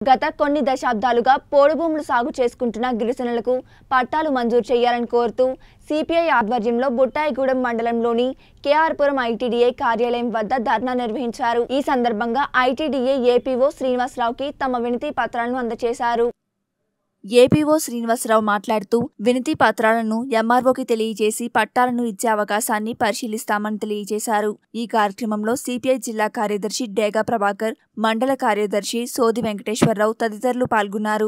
గత కొన్ని దశాబ్దాలుగా పోడు భూములు సాగు చేసుకుంటున్న గిరిజనులకు పట్టాలు మంజూరు చేయాలని కోరుతూ సిపిఐ ఆధ్వర్యంలో బుట్టాయిగూడెం మండలంలోని కేఆర్పురం ఐటీడీఏ కార్యాలయం వద్ద ధర్నా నిర్వహించారు ఈ సందర్భంగా ఐటీడీఏ ఏపీఓ శ్రీనివాసరావుకి తమ వినతి పత్రాలను అందజేశారు ఏపీఓ శ్రీనివాసరావు మాట్లాడుతూ వినతి పత్రాలను ఎంఆర్ఓకి తెలియజేసి పట్టాలను ఇచ్చే అవకాశాన్ని పరిశీలిస్తామని తెలియజేశారు ఈ కార్యక్రమంలో సిపిఐ జిల్లా కార్యదర్శి డేగా ప్రభాకర్ మండల కార్యదర్శి సోది వెంకటేశ్వరరావు తదితరులు పాల్గొన్నారు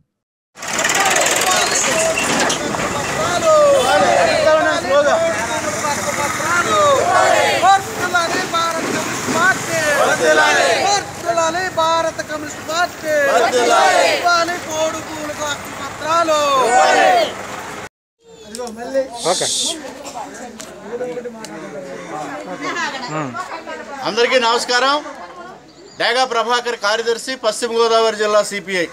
వర్ధిల్లాలి భారత కమ్యూనిస్ట్ పార్టీ వర్ధిల్లాలి భారత కమ్యూనిస్ట్ పార్టీ ఇవ్వాలి పోడు భూములకు హక్కు పత్రాలు అందరికీ నమస్కారం డేగా ప్రభాకర్ కార్యదర్శి పశ్చిమ గోదావరి జిల్లా సిపిఐ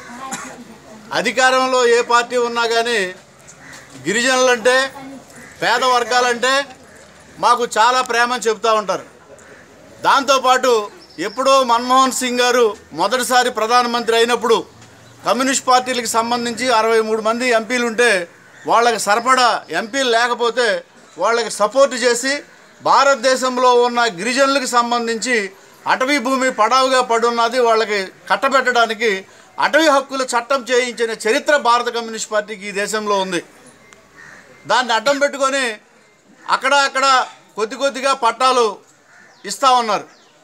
అధికారంలో ఏ పార్టీ ఉన్నా కానీ గిరిజనులంటే పేద వర్గాలంటే మాకు చాలా ప్రేమని చెబుతూ ఉంటారు దాంతోపాటు ఎప్పుడో మన్మోహన్ సింగ్ గారు మొదటిసారి ప్రధానమంత్రి అయినప్పుడు కమ్యూనిస్ట్ పార్టీలకు సంబంధించి అరవై మూడు మంది ఎంపీలు ఉంటే వాళ్ళకి సరిపడా ఎంపీలు లేకపోతే వాళ్ళకి సపోర్ట్ చేసి భారతదేశంలో ఉన్న గిరిజనులకు సంబంధించి అటవీ భూమి పడావుగా పడున్నది వాళ్ళకి కట్టబెట్టడానికి అటవీ హక్కుల చట్టం చేయించిన చరిత్ర భారత కమ్యూనిస్ట్ పార్టీకి ఈ దేశంలో ఉంది దాన్ని అడ్డం పెట్టుకొని అక్కడ అక్కడ కొద్ది కొద్దిగా పట్టాలు ఇస్తూ ఉన్నారు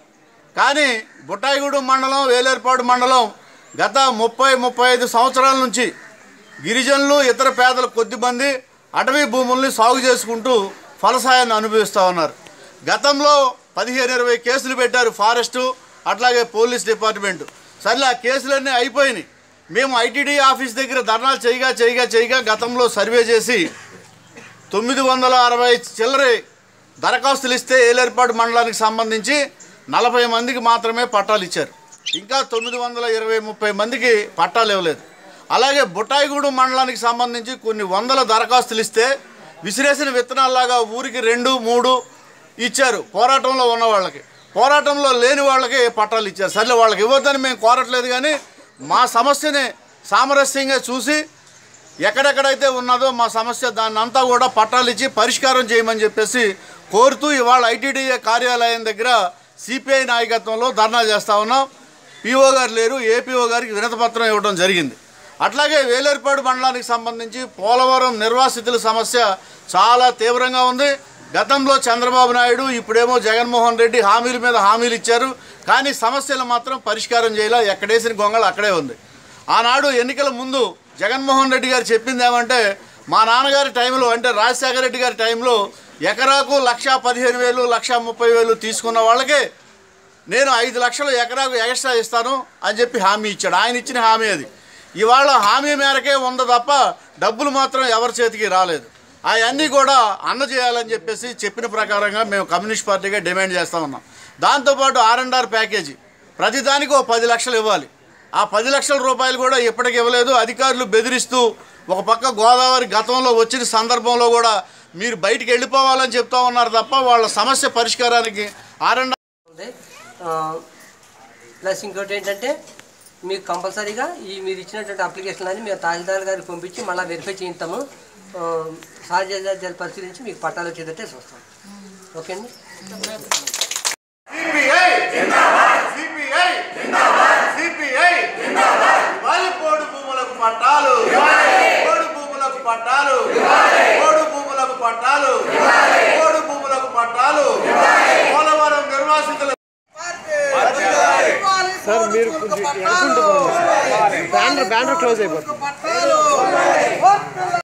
కానీ బుట్టాయిగూడెం మండలం వేలేరుపాడు మండలం గత ముప్పై ముప్పై ఐదు సంవత్సరాల నుంచి గిరిజనులు ఇతర పేదలు కొద్దిమంది అటవీ భూముల్ని సాగు చేసుకుంటూ ఫలసాయాన్ని అనుభవిస్తూ ఉన్నారు గతంలో పదిహేను ఇరవై కేసులు పెట్టారు ఫారెస్టు అట్లాగే పోలీస్ డిపార్ట్మెంటు సర్లే ఆ కేసులన్నీ అయిపోయినాయి మేము ఐటీడీ ఆఫీస్ దగ్గర ధర్నాలు చేయగా చేయగా చేయగా గతంలో సర్వే చేసి తొమ్మిది వందల అరవై చిల్లరి దరఖాస్తులు ఇస్తే ఏలేర్పాటు మండలానికి సంబంధించి నలభై మందికి మాత్రమే పట్టాలు ఇచ్చారు ఇంకా తొమ్మిది వందల ఇరవై ముప్పై మందికి పట్టాలు ఇవ్వలేదు అలాగే బుట్టాయిగూడెం మండలానికి సంబంధించి కొన్ని వందల దరఖాస్తులు ఇస్తే విసిరేసిన విత్తనాల్లాగా ఊరికి రెండు మూడు ఇచ్చారు పోరాటంలో ఉన్న వాళ్ళకి పోరాటంలో లేని వాళ్ళకి పట్టాలు ఇచ్చారు సర్లే వాళ్ళకి ఇవ్వద్దని మేము కోరట్లేదు కానీ మా సమస్యని సామరస్యంగా చూసి ఎక్కడెక్కడైతే ఉన్నదో మా సమస్య దాన్ని అంతా కూడా పట్టాలు ఇచ్చి పరిష్కారం చేయమని చెప్పేసి కోరుతూ ఇవాళ ఐటీడీఏ కార్యాలయం దగ్గర సిపిఐ నాయకత్వంలో ధర్నా చేస్తా ఉన్నాం పిఓ గారు లేరు ఏపీఓ గారికి వినతపత్రం ఇవ్వడం జరిగింది అట్లాగే వేలేరుపాడు మండలానికి సంబంధించి పోలవరం నిర్వాసితుల సమస్య చాలా తీవ్రంగా ఉంది గతంలో చంద్రబాబు నాయుడు ఇప్పుడేమో జగన్మోహన్ రెడ్డి హామీల మీద హామీలు ఇచ్చారు కానీ సమస్యలు మాత్రం పరిష్కారం చేయాల ఎక్కడేసిన గొంగళ అక్కడే ఉంది ఆనాడు ఎన్నికల ముందు జగన్మోహన్ రెడ్డి గారు చెప్పింది ఏమంటే మా నాన్నగారి టైంలో అంటే రాజశేఖర రెడ్డి గారి టైంలో ఎకరాకు లక్ష పదిహేను వేలు లక్ష ముప్పై వేలు తీసుకున్న వాళ్ళకి నేను ఐదు లక్షలు ఎకరాకు ఎక్స్ట్రా ఇస్తాను అని చెప్పి హామీ ఇచ్చాడు ఆయన ఇచ్చిన హామీ అది ఇవాళ హామీ మేరకే ఉంది తప్ప డబ్బులు మాత్రం ఎవరి చేతికి రాలేదు అవన్నీ కూడా అందజేయాలని చెప్పేసి చెప్పిన ప్రకారంగా మేము కమ్యూనిస్ట్ పార్టీగా డిమాండ్ చేస్తూ ఉన్నాం దాంతోపాటు ఆర్ అండ్ ఆర్ ప్యాకేజీ ప్రతిదానికి ఓ పది లక్షలు ఇవ్వాలి ఆ పది లక్షల రూపాయలు కూడా ఇప్పటికి ఇవ్వలేదు అధికారులు బెదిరిస్తూ ఒక పక్క గోదావరి గతంలో వచ్చిన సందర్భంలో కూడా మీరు బయటికి వెళ్ళిపోవాలని చెప్తా ఉన్నారు తప్ప వాళ్ళ సమస్య పరిష్కారానికి ఆర్ అండ్ ఉంది ఆ, ప్లస్ ఇంకోటి ఏంటంటే మీకు కంపల్సరీగా ఈ మీరు ఇచ్చినటువంటి అప్లికేషన్ అని మేము తహసీల్దార్ గారికి పంపించి మళ్ళీ వెరిఫై చేయిస్తాము ఆ, సహజ పరిశీలించి మీకు పట్టాలు వచ్చేటట్టే చూస్తాం ఓకే అండి సిపిఐ సిపిఐ సిపిఐ ఇవ్వాలి పోడు భూములకు పట్టాలు పోడు భూములకు పట్టాలు పోడు భూములకు పట్టాలు పోడు భూములకు పట్టాలు పోలవరం నిర్వాసితుల సార్ మీరు కొంచెం బ్యానర్ బ్యానర్ క్లోజ్ అయిపోతుంది పట్టాలు